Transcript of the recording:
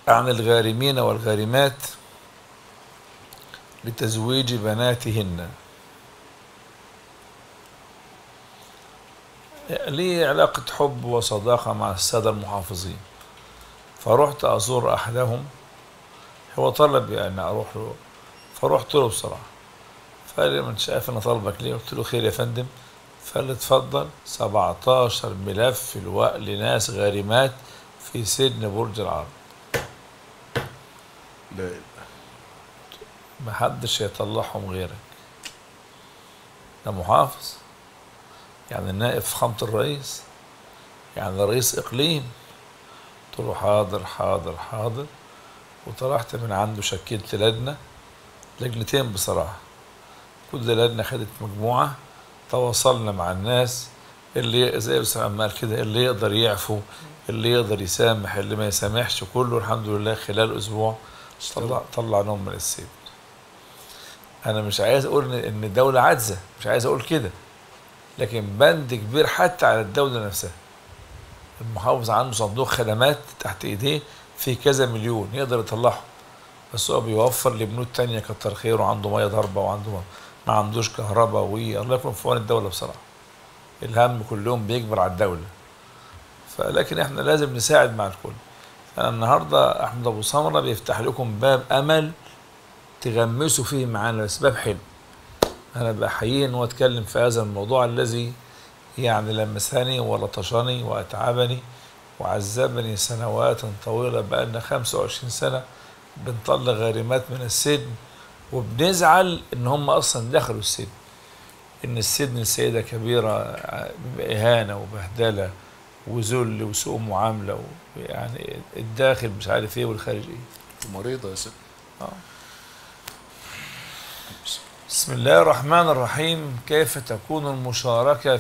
عن الغارمين والغارمات لتزويج بناتهن لي علاقة حب وصداقة مع السادة المحافظين فرحت أزور أحدهم هو طلب يعني أروح له فرحت له بصراحة فقال لي من شايف أنا طلبك ليه قلت له خير يا فندم فقال لي اتفضل 17 ملف في الوقت لناس غارمات في سجن برج العرب لا محدش يطلعهم غيرك ده محافظ يعني النائب فخامة الرئيس يعني رئيس إقليم قلت له حاضر حاضر حاضر وطلعت من عنده شكلت لجنة لجنتين بصراحة كل لجنة خدت مجموعة تواصلنا مع الناس اللي زي أستاذ عمال كده اللي يقدر يعفو اللي يقدر يسامح اللي ما يسامحش كله الحمد لله خلال أسبوع طلع طلعناهم من السجن أنا مش عايز أقول إن- إن الدولة عاجزة مش عايز أقول كده لكن بند كبير حتى على الدولة نفسها المحافظ عنده صندوق خدمات تحت ايديه في كذا مليون يقدر يطلعهم بس هو بيوفر لبنود تانية كتر خيره عنده مية ضربة وعنده ما, ما عندوش كهرباء والله يكون في عون الدولة بصراحة الهم كل يوم بيكبر على الدولة فلكن احنا لازم نساعد مع الكل أنا النهاردة أحمد أبو سمرة بيفتح لكم باب أمل تغمسوا فيه معانا بس باب حلو أنا بحييه إن هو اتكلم في هذا الموضوع الذي يعني لمسني ولطشني وأتعبني وعذبني سنوات طويلة بقالنا 25 سنة بنطلع غارمات من السجن وبنزعل إن هم أصلا دخلوا السجن إن السجن سيدة كبيرة إهانة وبهدلة وذل وسوء معاملة ويعني الداخل مش عارف إيه والخارج إيه مريضة يا ست بسم الله الرحمن الرحيم كيف تكون المشاركة